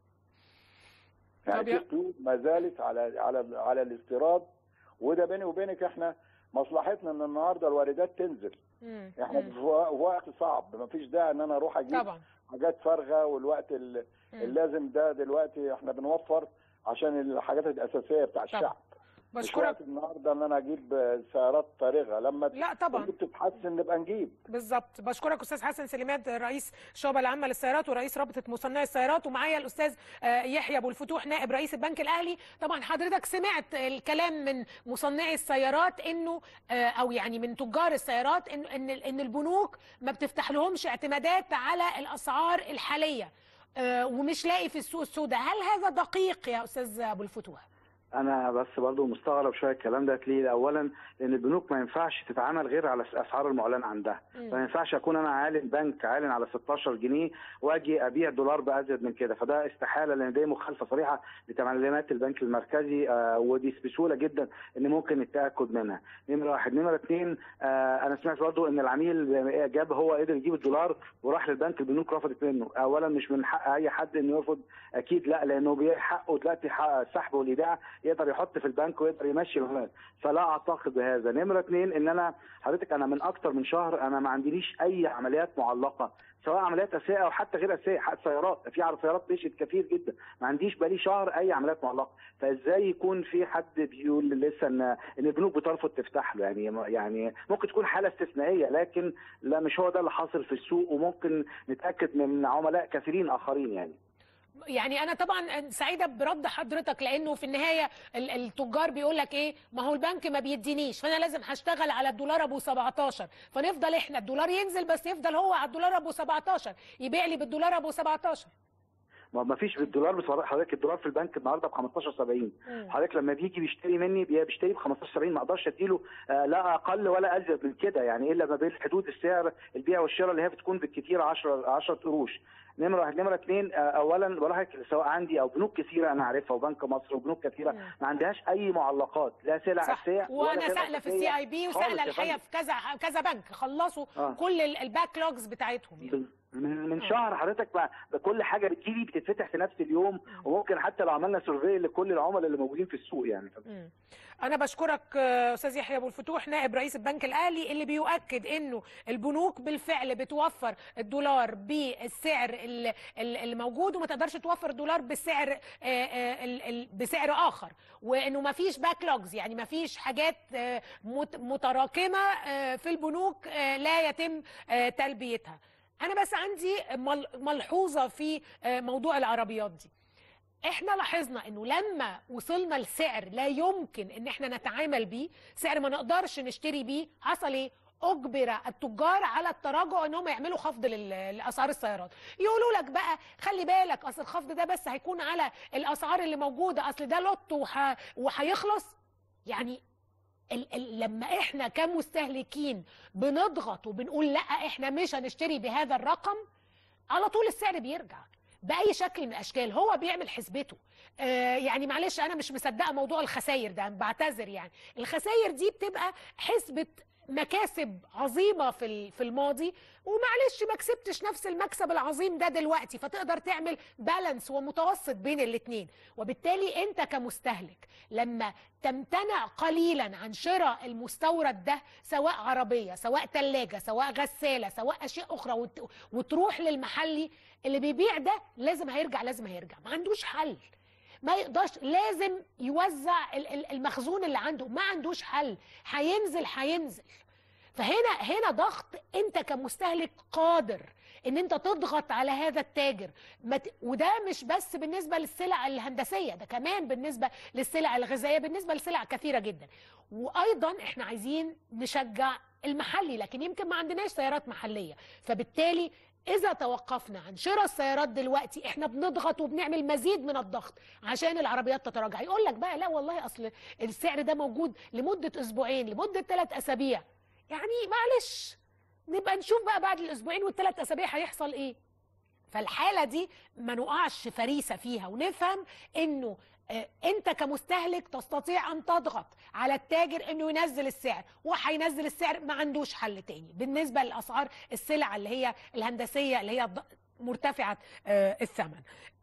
يعني طب في يا- قيود ما زالت على على على الاستيراد وده بيني وبينك احنا مصلحتنا ان النهارده الواردات تنزل مم. احنا مم. في وق- وقت صعب ما فيش داعي ان انا اروح اجيب طبعا حاجات فارغه والوقت ال- مم. اللازم ده دلوقتي احنا بنوفر عشان الحاجات الاساسيه بتاع طبعا. الشعب مش بشكرك وقت النهارده ان انا اجيب سيارات فارغه لما لا طبعا الأمور تتحسن نبقى نجيب بالظبط بشكرك استاذ حسن سليمان رئيس الشعبه العامه للسيارات ورئيس رابطه مصنعي السيارات ومعايا الاستاذ آه، يحيى ابو الفتوح نائب رئيس البنك الاهلي طبعا حضرتك سمعت الكلام من مصنعي السيارات انه آه، او يعني من تجار السيارات ان ان ان البنوك ما بتفتح لهمش اعتمادات على الاسعار الحاليه آه، ومش لاقي في السوق السوداء هل هذا دقيق يا استاذ ابو الفتوح انا بس برضو مستغرب شويه الكلام ده ليه اولا لان البنوك ما ينفعش تتعامل غير على الاسعار المعلنه عندها مم. ما ينفعش اكون انا عالن بنك عالن على 16 جنيه واجي ابيع دولار بازيد من كده فده استحاله لان دي مخالفه صريحه لتعليمات البنك المركزي آه ودي بسهوله جدا ان ممكن التاكد منها نمره واحد نمره اثنين آه انا سمعت برضو ان العميل جاب هو قدر يجيب الدولار وراح للبنك البنوك رفضت منه اولا مش من حق اي حد انه يرفض اكيد لا لانه بحقه دلوقتي حق السحب والايداع يقدر يحط في البنك ويقدر يمشي العملات فلا اعتقد بهذا نمره اثنين ان انا حضرتك انا من اكتر من شهر انا ما عنديش اي عمليات معلقه سواء عمليات اساسيه او حتى غير اساسيه حتى سيارات في عرض سيارات مشيت كتير جدا ما عنديش بقالي شهر اي عمليات معلقه فازاي يكون في حد بيقول لسه ان ان البنوك بترفض تفتح له يعني يعني ممكن تكون حاله استثنائيه لكن لا مش هو ده اللي حاصل في السوق وممكن نتاكد من عملاء كثيرين اخرين يعني يعني انا طبعا سعيده برد حضرتك لانه في النهايه ال- التجار بيقول لك ايه ما هو البنك ما بيدينيش فانا لازم هشتغل على الدولار ابو 17 فنفضل احنا الدولار ينزل بس يفضل هو على الدولار ابو 17 يبيع لي بالدولار ابو 17 ما ما فيش بالدولار بصراحه حضرتك الدولار في البنك النهارده ب 15 70 مم. حضرتك لما بيجي بيشتري مني بي- بيشتري ب 15 70 ما اقدرش اديله آه، لا اقل ولا ازيد من كده يعني الا ما بين حدود السعر البيع والشراء اللي هي بتكون بالكثير 10 10 قروش نمره واحد نمره اثنين آه، اولا بقول لحضرتك سواء عندي او بنوك كثيره انا عارفها وبنك مصر وبنوك كثيره مم. ما عندهاش اي معلقات لا سلع صح اساسيه ولا وانا سلع سائله في أساسية السي اي بي خالص وسائله يا الحقيقه فندم. في كذا كذا بنك خلصوا آه. كل ال- الباك لوجز بتاعتهم يعني. من من آه. شهر حضرتك ما كل حاجه بتجيلي بتتفتح في نفس اليوم وممكن حتى لو عملنا سيرفي لكل العملاء اللي موجودين في السوق يعني مم. أنا بشكرك آه، أستاذ يحيى أبو الفتوح نائب رئيس البنك الأهلي اللي بيؤكد إنه البنوك بالفعل بتوفر الدولار بالسعر ال- ال- الموجود وما تقدرش توفر الدولار بالسعر آه، آه، ال- ال- بسعر آخر وإنه ما فيش باك لوجز يعني ما فيش حاجات آه، مت- متراكمة آه، في البنوك آه، لا يتم آه، تلبيتها أنا بس عندي مل- ملحوظة في آه، موضوع العربيات دي احنا لاحظنا انه لما وصلنا لسعر لا يمكن ان احنا نتعامل بيه سعر ما نقدرش نشتري بيه حصل ايه اجبر التجار على التراجع ان هم يعملوا خفض لل- لاسعار السيارات يقولوا لك بقى خلي بالك اصل الخفض ده بس هيكون على الاسعار اللي موجوده اصل ده لوت وح- وهيخلص يعني ال ال لما احنا كمستهلكين بنضغط وبنقول لا احنا مش هنشتري بهذا الرقم على طول السعر بيرجع باي شكل من الاشكال هو بيعمل حسبته آه يعني معلش انا مش مصدقه موضوع الخسائر ده بعتذر يعني الخسائر دي بتبقى حسبه مكاسب عظيمه في ال- في الماضي ومعلش ما كسبتش نفس المكسب العظيم ده دلوقتي فتقدر تعمل بالانس ومتوسط بين الاثنين وبالتالي انت كمستهلك لما تمتنع قليلا عن شراء المستورد ده سواء عربيه سواء ثلاجه سواء غساله سواء اشياء اخرى وت- وتروح للمحلي اللي بيبيع ده لازم هيرجع لازم هيرجع ما عندوش حل ما يقدرش لازم يوزع ال- ال- المخزون اللي عنده ما عندوش حل هينزل هينزل فهنا هنا ضغط انت كمستهلك قادر ان انت تضغط على هذا التاجر ما ت- وده مش بس بالنسبه للسلع الهندسيه ده كمان بالنسبه للسلع الغذائيه بالنسبه لسلع كثيره جدا وايضا احنا عايزين نشجع المحلي لكن يمكن ما عندناش سيارات محليه فبالتالي اذا توقفنا عن شراء السيارات دلوقتي احنا بنضغط وبنعمل مزيد من الضغط عشان العربيات تتراجع يقول لك بقى لا والله اصل السعر ده موجود لمده اسبوعين لمده ثلاث اسابيع يعني معلش نبقى نشوف بقى بعد الاسبوعين والثلاث اسابيع هيحصل ايه فالحاله دي ما نقعش فريسه فيها ونفهم انه آه، انت كمستهلك تستطيع ان تضغط على التاجر انه ينزل السعر وهينزل السعر ما عندوش حل تاني بالنسبه لاسعار السلع اللي هي الهندسيه اللي هي ض- مرتفعه آه، الثمن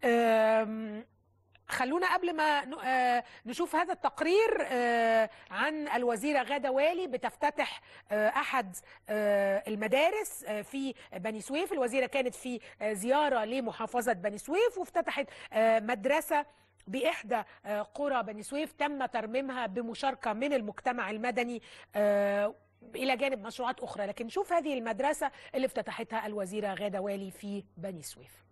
آم، خلونا قبل ما ن- آه، نشوف هذا التقرير آه، عن الوزيرة غادة والي بتفتتح آه، أحد آه، المدارس آه، في بني سويف الوزيرة كانت في آه، زيارة لمحافظة بني سويف وافتتحت آه، مدرسة بإحدى آه، قرى بني سويف تم ترميمها بمشاركة من المجتمع المدني آه، إلى جانب مشروعات أخرى لكن شوف هذه المدرسة اللي افتتحتها الوزيرة غادة والي في بني سويف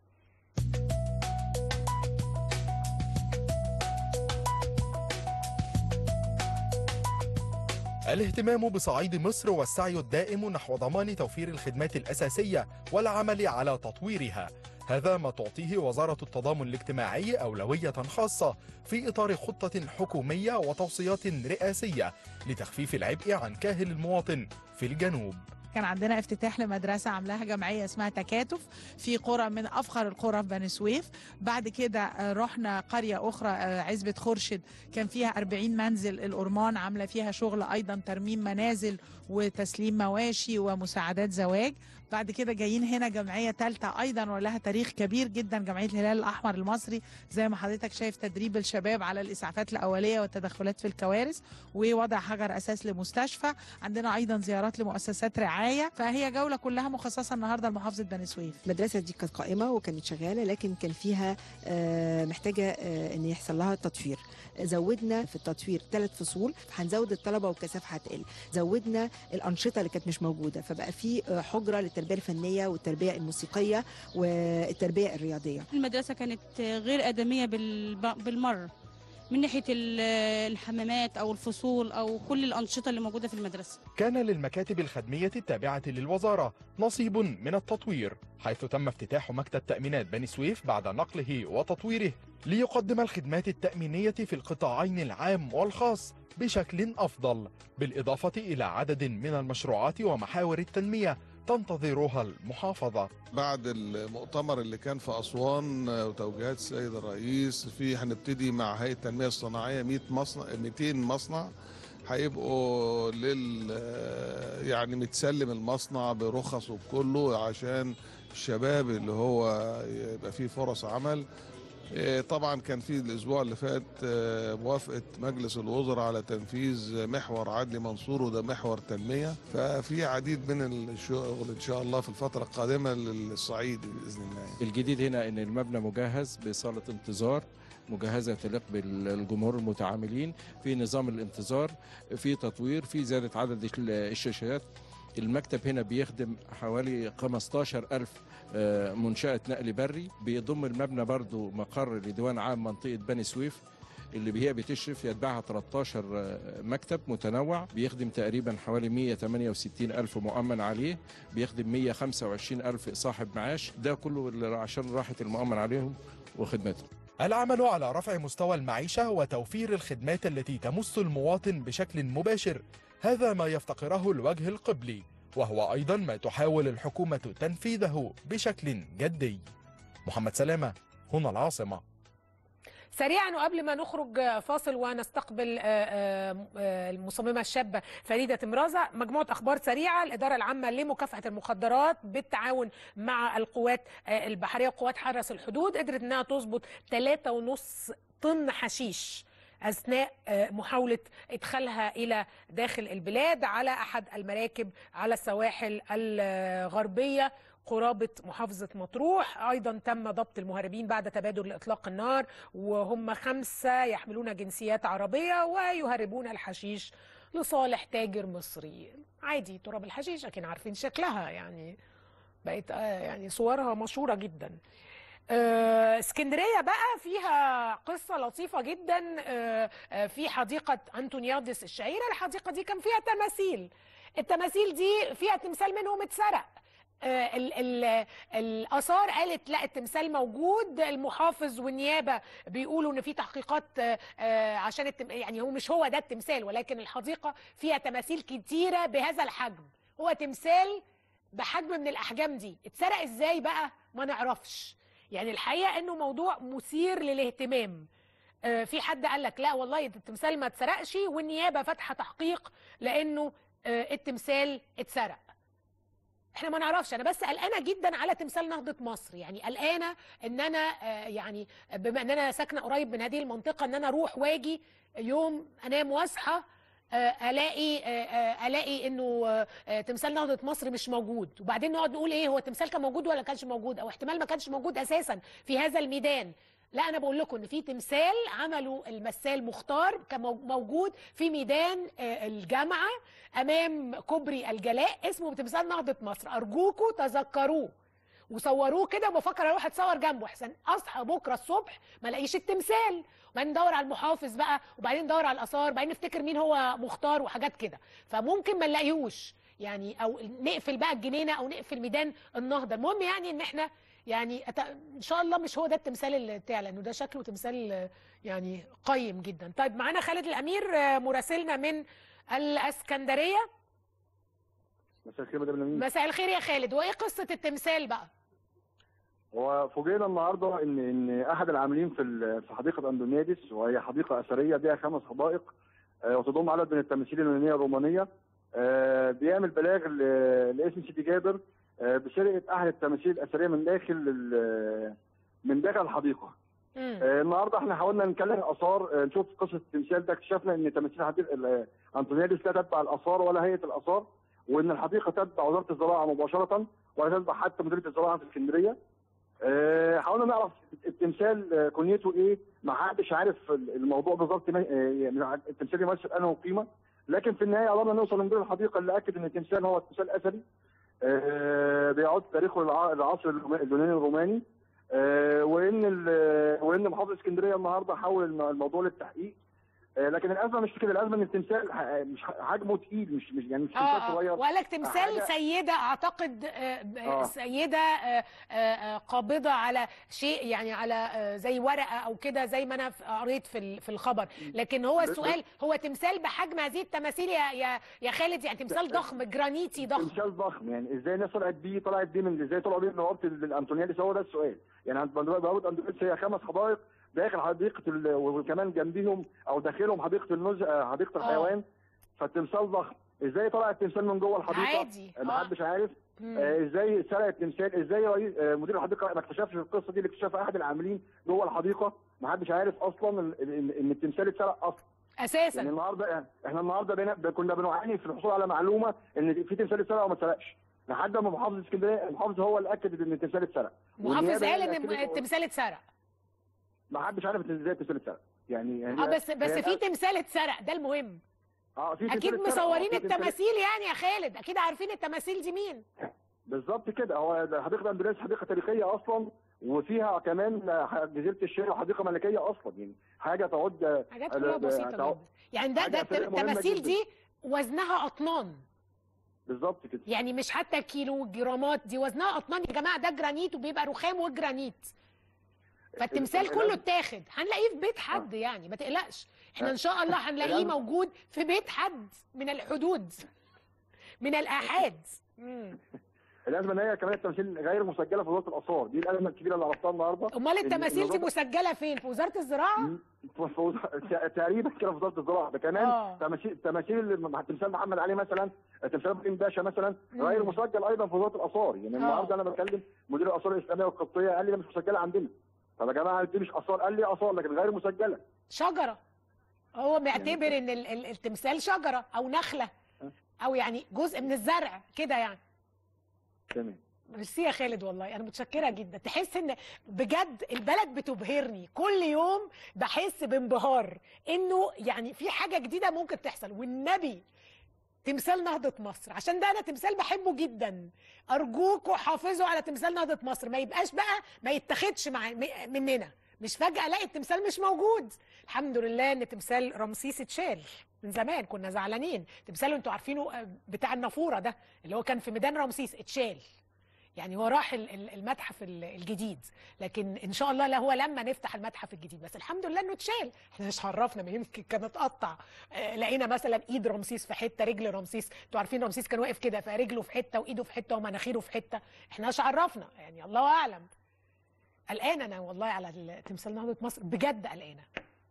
الاهتمام بصعيد مصر والسعي الدائم نحو ضمان توفير الخدمات الأساسية والعمل على تطويرها هذا ما تعطيه وزارة التضامن الاجتماعي أولوية خاصة في إطار خطة حكومية وتوصيات رئاسية لتخفيف العبء عن كاهل المواطن في الجنوب كان عندنا افتتاح لمدرسة عاملاها جمعية اسمها تكاتف في قرى من أفخر القرى في بني سويف بعد كده آه، رحنا قرية أخرى آه، عزبة خورشد كان فيها 40 منزل الأرمان عاملة فيها شغل أيضا ترميم منازل وتسليم مواشي ومساعدات زواج بعد كده جايين هنا جمعية تالتة أيضا ولها تاريخ كبير جدا جمعية الهلال الأحمر المصري زي ما حضرتك شايف تدريب الشباب على الإسعافات الأولية والتدخلات في الكوارث ووضع حجر أساس لمستشفى عندنا أيضا زيارات لمؤسسات رعاية فهي جولة كلها مخصصة النهاردة لمحافظة بني سويف المدرسة دي كانت قائمة وكانت شغالة لكن كان فيها آه، محتاجة آه، ان يحصل لها تطوير زودنا في التطوير ثلاث فصول هنزود الطلبة والكثافة هتقل زودنا الأنشطة اللي كانت مش موجودة فبقى في آه، حجرة للتربية الفنية والتربية الموسيقية والتربية الرياضية المدرسة كانت غير آدمية بالب- بالمرة من ناحية ال- الحمامات أو الفصول أو كل الأنشطة اللي موجودة في المدرسة كان للمكاتب الخدمية التابعة للوزارة نصيب من التطوير حيث تم افتتاح مكتب تأمينات بني سويف بعد نقله وتطويره ليقدم الخدمات التأمينية في القطاعين العام والخاص بشكل أفضل بالإضافة إلى عدد من المشروعات ومحاور التنمية تنتظرها المحافظة بعد المؤتمر اللي كان في أسوان آه، وتوجيهات السيد الرئيس في هنبتدي مع هيئة التنمية الصناعية 100 مصنع 200 مصنع هيبقوا لل آه، يعني متسلم المصنع برخصه بكله عشان الشباب اللي هو يبقى فيه فرص عمل آه، طبعا كان في الاسبوع اللي فات آه، موافقه مجلس الوزراء على تنفيذ محور عدلي منصور وده محور تنميه ففي عديد من الشغل ان شاء الله في الفتره القادمه للصعيد باذن الله الجديد هنا ان المبنى مجهز بصاله انتظار مجهزه تليق بالجمهور المتعاملين في نظام الانتظار في تطوير في زياده عدد ال- الشاشات المكتب هنا بيخدم حوالي 15 ألف آه، منشأة نقل بري بيضم المبنى برضو مقر لديوان عام منطقة بني سويف اللي هي بتشرف يتبعها 13 آه، مكتب متنوع بيخدم تقريبا حوالي 168 ألف مؤمن عليه بيخدم 125 ألف صاحب معاش ده كله اللي عشان راحة المؤمن عليهم وخدمتهم العمل على رفع مستوى المعيشة وتوفير الخدمات التي تمس المواطن بشكل مباشر هذا ما يفتقره الوجه القبلي وهو أيضا ما تحاول الحكومة تنفيذه بشكل جدي محمد سلامة هنا العاصمة سريعا وقبل ما نخرج فاصل ونستقبل آه، آه، آه، المصممه الشابه فريده تمرازه مجموعه اخبار سريعه الاداره العامه لمكافحه المخدرات بالتعاون مع القوات آه، البحريه وقوات حرس الحدود قدرت انها تظبط 3.5 طن حشيش اثناء آه، محاوله ادخالها الى داخل البلاد على احد المراكب على السواحل الغربيه قرابة محافظة مطروح أيضا تم ضبط المهربين بعد تبادل إطلاق النار وهم خمسة يحملون جنسيات عربية ويهربون الحشيش لصالح تاجر مصري عادي تراب الحشيش لكن عارفين شكلها يعني بقت آه، يعني صورها مشهورة جدا آه، اسكندريه بقى فيها قصه لطيفه جدا آه، آه، في حديقه انطونيادس الشهيره الحديقه دي كان فيها تماثيل التماثيل دي فيها تمثال منهم اتسرق آه، ال- ال- الاثار قالت لا التمثال موجود المحافظ والنيابه بيقولوا ان في تحقيقات آه، آه، عشان التم... يعني هو مش هو ده التمثال ولكن الحديقه فيها تماثيل كتيره بهذا الحجم هو تمثال بحجم من الاحجام دي اتسرق ازاي بقى ما نعرفش يعني الحقيقه انه موضوع مثير للاهتمام آه، في حد قال لك لا والله التمثال ما اتسرقش والنيابه فاتحه تحقيق لانه آه، التمثال اتسرق احنا ما نعرفش انا بس قلقانه جدا على تمثال نهضه مصر يعني قلقانه ان انا آه، يعني بما ان انا ساكنه قريب من هذه المنطقه ان انا اروح واجي يوم انام واصحى آه، الاقي آه، آه، الاقي انه آه، آه، تمثال نهضه مصر مش موجود وبعدين نقعد نقول ايه هو التمثال كان موجود ولا كانش موجود او احتمال ما كانش موجود اساسا في هذا الميدان لا انا بقول لكم ان في تمثال عمله المثال مختار كان مو- موجود في ميدان آه، الجامعه امام كوبري الجلاء اسمه تمثال نهضه مصر ارجوكم تذكروه وصوروه كده وبفكر اروح اتصور جنبه احسن اصحى بكره الصبح ما الاقيش التمثال وبعدين ندور على المحافظ بقى وبعدين ندور على الاثار وبعدين نفتكر مين هو مختار وحاجات كده فممكن ما نلاقيهوش يعني او نقفل بقى الجنينه او نقفل ميدان النهضه المهم يعني ان احنا يعني أت... ان شاء الله مش هو ده التمثال اللي بتاع لانه ده شكله تمثال آه، يعني قيم جدا طيب معانا خالد الامير آه، مراسلنا من الاسكندريه مساء الخير مدام نميم مساء الخير يا خالد وايه قصه التمثال بقى هو فوجئنا النهارده ان ان احد العاملين في ال- في حديقه اندونيادس وهي حديقه اثريه بها خمس حدائق آه، وتضم عدد من التماثيل اليونانيه الرومانيه آه، بيعمل بلاغ ل- لاسم سيدي جابر آه، بسرقه احد التماثيل الاثريه من داخل ال- من داخل الحديقه آه، النهارده احنا حاولنا نكلم الاثار آه، نشوف قصه التمثال ده اكتشفنا ان تماثيل حديقه ال- انطونيادس لا تتبع الاثار ولا هيئه الاثار وان الحديقه تتبع وزاره الزراعه مباشره ولا تتبع حتى مديريه الزراعه في اسكندريه آه، حاولنا نعرف التمثال آه، كنيته ايه ما حدش عارف الموضوع بالظبط ما- آه، يعني التمثال يمثل انه قيمه لكن في النهايه قدرنا نوصل لمدير الحديقه اللي اكد ان التمثال هو تمثال اثري آه، بيعود تاريخه للع- للعصر الروما- اليوناني الروماني آه، وان ال- وان محافظ اسكندريه النهارده حول الم- الموضوع للتحقيق آه، لكن الازمه مش في كده الازمه ان التمثال ح- مش ح- حجمه تقيل مش مش يعني مش تمثال اه صغير اه وقال لك تمثال حاجة- سيده اعتقد آه، ب- آه. سيده آه، آه، آه، قابضه على شيء يعني على آه، زي ورقه او كده زي ما انا ف- قريت في ال- في الخبر لكن هو بس- السؤال هو تمثال بحجم هذه التماثيل يا يا يا خالد يعني تمثال ضخم جرانيتي ضخم تمثال ضخم يعني ازاي الناس طلعت بيه طلعت بيه من ازاي طلعوا بيه من بوابه الانطونيادس هو ده السؤال يعني عند بوابه انطونيادس هي خمس حدائق داخل حديقه ال... وكمان جنبيهم او داخلهم حديقه النزهه حديقه الحيوان فالتمثال ضخم ازاي طلع التمثال من جوه الحديقه عادي، ما آه. حدش عارف مم. آه ازاي سرق التمثال ازاي رئيس آه مدير الحديقه ما اكتشفش القصه دي اللي اكتشفها احد العاملين جوه الحديقه ما حدش عارف اصلا ال- ال- ان التمثال اتسرق اصلا اساسا يعني النهارده احنا النهارده بينا كنا بنعاني في الحصول على معلومه ان في تمثال اتسرق وما اتسرقش لحد ما محافظ اسكندريه المحافظ هو اللي اكد ان التمثال اتسرق محافظ والنيابة هي قال اللي ان أكدت- التمثال اتسرق ما حدش عارف ازاي التمثال اتسرق يعني يعني اه بس بس هي في الأ- تمثال اتسرق ده المهم اه في اكيد تمثال اتسرق، آه، مصورين في تمثال- التماثيل يعني يا خالد اكيد عارفين التماثيل دي مين بالظبط كده هو ده حديقه اندونيسيا حديقه تاريخيه اصلا وفيها كمان جزيره الشيخ حديقه ملكيه اصلا يعني حاجه تعد حاجات كلها بسيطه جدا يعني ده ده حاجة أثرية مهمة التماثيل جداً. دي وزنها اطنان بالظبط كده يعني مش حتى كيلو جرامات دي وزنها اطنان يا جماعه ده جرانيت وبيبقى رخام وجرانيت فالتمثال ال- كله اتاخد هنلاقيه في بيت حد يعني ما تقلقش احنا ان شاء الله هنلاقيه الأم- موجود في بيت حد من الحدود من الاحاد مم. الازمه ان هي كمان التمثيل غير مسجله في وزاره الاثار دي الازمه الكبيره اللي عرفتها النهارده امال إن- التماثيل إن دي وزارة- مسجله فين في وزاره الزراعه في- في وزارة- تقريبا كده في وزاره الزراعه ده كمان آه. تماثيل تماثيل اللي مع تمثال محمد علي مثلا تمثال ابراهيم باشا مثلا مم. غير مسجل ايضا في وزاره الاثار يعني آه. النهارده انا بكلم مدير الاثار الاسلاميه والقبطيه قال لي ده مش مسجله عندنا طب يا جماعه دي مش اثار قال لي اثار لكن غير مسجله شجره هو معتبر ان ال- ال- التمثال شجره او نخله او يعني جزء من الزرع كده يعني تمام ميرسي يا خالد والله انا متشكره جدا تحس ان بجد البلد بتبهرني كل يوم بحس بانبهار انه يعني في حاجه جديده ممكن تحصل والنبي تمثال نهضة مصر عشان ده انا تمثال بحبه جدا ارجوكوا حافظوا على تمثال نهضة مصر ما يبقاش بقى ما يتاخدش مع م- مننا مش فجأة الاقي التمثال مش موجود الحمد لله ان تمثال رمسيس اتشال من زمان كنا زعلانين تمثال انتوا عارفينه آه، بتاع النافورة ده اللي هو كان في ميدان رمسيس اتشال يعني هو راح ال- ال- المتحف ال- الجديد لكن ان شاء الله لا هو لما نفتح المتحف الجديد بس الحمد لله انه اتشال احنا مش عرفنا ما يمكن كان اتقطع آه، لقينا مثلا ايد رمسيس في حته رجل رمسيس انتوا عارفين رمسيس كان واقف كده فرجله في حته وايده في حته ومناخيره في حته احنا مش عرفنا يعني الله اعلم قلقانه انا والله على ال- تمثال نهضه مصر بجد قلقانه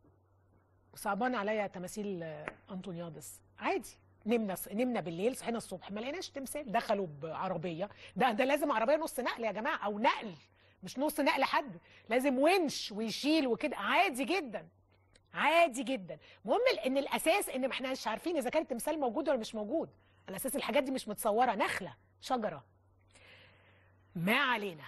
وصعبان عليا تماثيل آه، انطونيادس عادي نمنا نمنا بالليل صحينا الصبح ما لقيناش تمثال دخلوا بعربيه ده ده لازم عربيه نص نقل يا جماعه او نقل مش نص نقل حد لازم ونش ويشيل وكده عادي جدا عادي جدا المهم ان الاساس ان ما احناش عارفين اذا كان التمثال موجود ولا مش موجود على اساس الحاجات دي مش متصوره نخله شجره ما علينا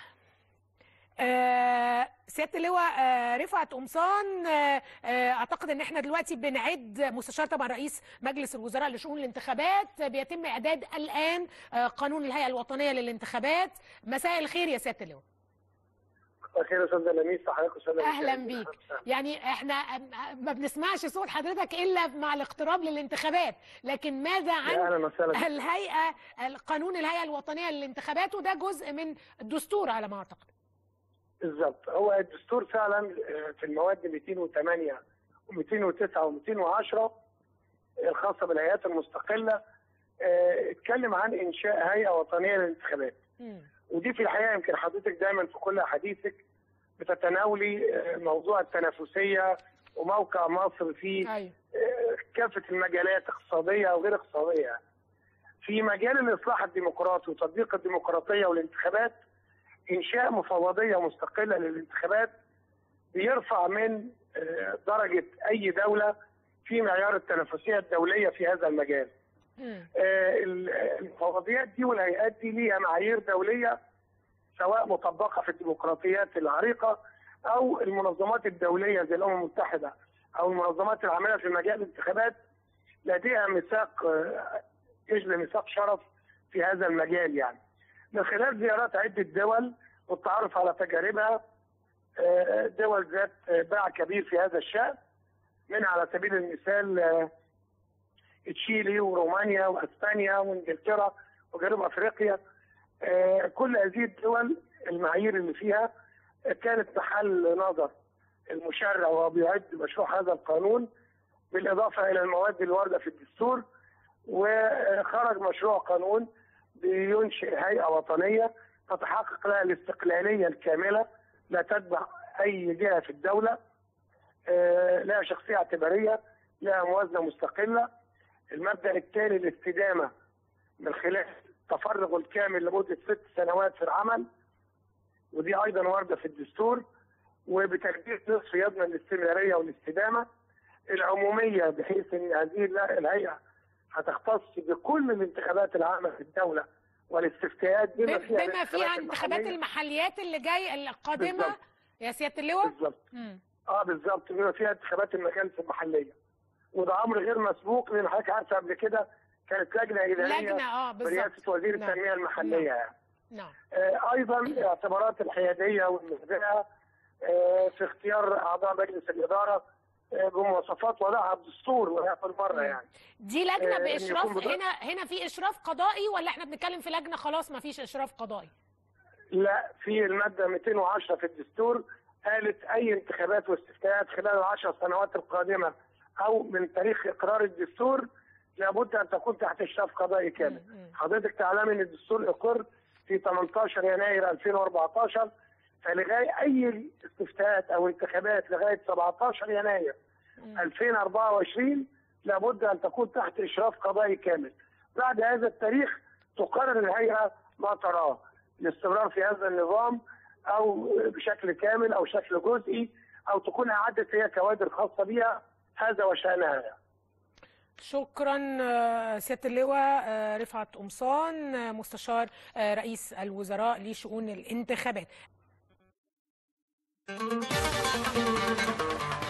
آه سياده اللواء آه رفعت قمصان آه آه اعتقد ان احنا دلوقتي بنعد مستشار طبعا رئيس مجلس الوزراء لشؤون الانتخابات آه، بيتم اعداد الان آه قانون الهيئه الوطنيه للانتخابات مساء الخير يا سياده اللواء خير يا استاذ لميس حضرتك استاذ اهلا بيك يعني احنا ما بنسمعش صوت حضرتك الا مع الاقتراب للانتخابات لكن ماذا يا أهلا عن وسهلا. الهيئه قانون الهيئه الوطنيه للانتخابات وده جزء من الدستور على ما اعتقد بالظبط هو الدستور فعلا آه، في المواد 208 و209 و210 الخاصه بالهيئات المستقله آه، اتكلم عن انشاء هيئه وطنيه للانتخابات ودي في الحقيقه يمكن حضرتك دايما في كل حديثك بتتناولي آه، موضوع التنافسيه وموقع مصر في آه، كافه المجالات اقتصاديه وغير اقتصاديه في مجال الاصلاح الديمقراطي وتطبيق الديمقراطيه والانتخابات انشاء مفوضيه مستقله للانتخابات بيرفع من آه، درجه اي دوله في معيار التنافسيه الدوليه في هذا المجال. آه، المفوضيات دي والهيئات دي ليها معايير دوليه سواء مطبقه في الديمقراطيات العريقه او المنظمات الدوليه زي الامم المتحده او المنظمات العامله في مجال الانتخابات لديها ميثاق آه، يشبه ميثاق شرف في هذا المجال يعني. من خلال زيارات عده دول والتعرف على تجاربها آه، دول ذات آه، باع كبير في هذا الشان من على سبيل المثال آه، تشيلي ورومانيا واسبانيا وانجلترا وجنوب افريقيا آه، كل هذه الدول المعايير اللي فيها آه، كانت محل نظر المشرع وهو بيعد مشروع هذا القانون بالاضافه الى المواد الوارده في الدستور وخرج مشروع قانون بينشئ هيئه وطنيه تتحقق لها الاستقلاليه الكامله لا تتبع اي جهه في الدوله آه، لها شخصيه اعتباريه لها موازنه مستقله المبدا الثاني الاستدامه من خلال التفرغ الكامل لمده ست سنوات في العمل ودي ايضا وارده في الدستور وبتجديد نصف يضمن الاستمراريه والاستدامه العموميه بحيث ان هذه الهيئه هتختص بكل الانتخابات العامه في الدوله والاستفتاءات بما فيها بما فيها الانتخابات انتخابات المحلية. المحليات اللي جاي القادمه بالظبط. يا سياده اللواء بالظبط مم. اه بالظبط بما فيها انتخابات المجالس المحليه وده امر غير مسبوق لان حضرتك عارفه قبل كده كانت لجنه اداريه لجنة، آه، بالظبط. برئاسه وزير نعم. التنميه المحليه يعني نعم آه، ايضا اعتبارات الحياديه والمهزئه آه، في اختيار اعضاء مجلس الاداره آه، بمواصفات وضعها الدستور وهي في المره يعني دي لجنه آه، إن باشراف يكون بدر- هنا هنا في اشراف قضائي ولا احنا بنتكلم في لجنه خلاص ما فيش اشراف قضائي لا في الماده 210 في الدستور قالت اي انتخابات واستفتاءات خلال العشر سنوات القادمه او من تاريخ اقرار الدستور لابد ان تكون تحت اشراف قضائي كامل. حضرتك تعلمي ان الدستور اقر في 18 يناير 2014 فلغايه اي استفتاءات او انتخابات لغايه 17 يناير 2024 لابد ان تكون تحت اشراف قضائي كامل. بعد هذا التاريخ تقرر الهيئه ما تراه الاستمرار في هذا النظام او بشكل كامل او شكل جزئي او تكون اعدت هي كوادر خاصه بها هذا وشانها يعني. شكرا آه، سياده اللواء آه، رفعت قمصان آه، مستشار آه، رئيس الوزراء لشؤون الانتخابات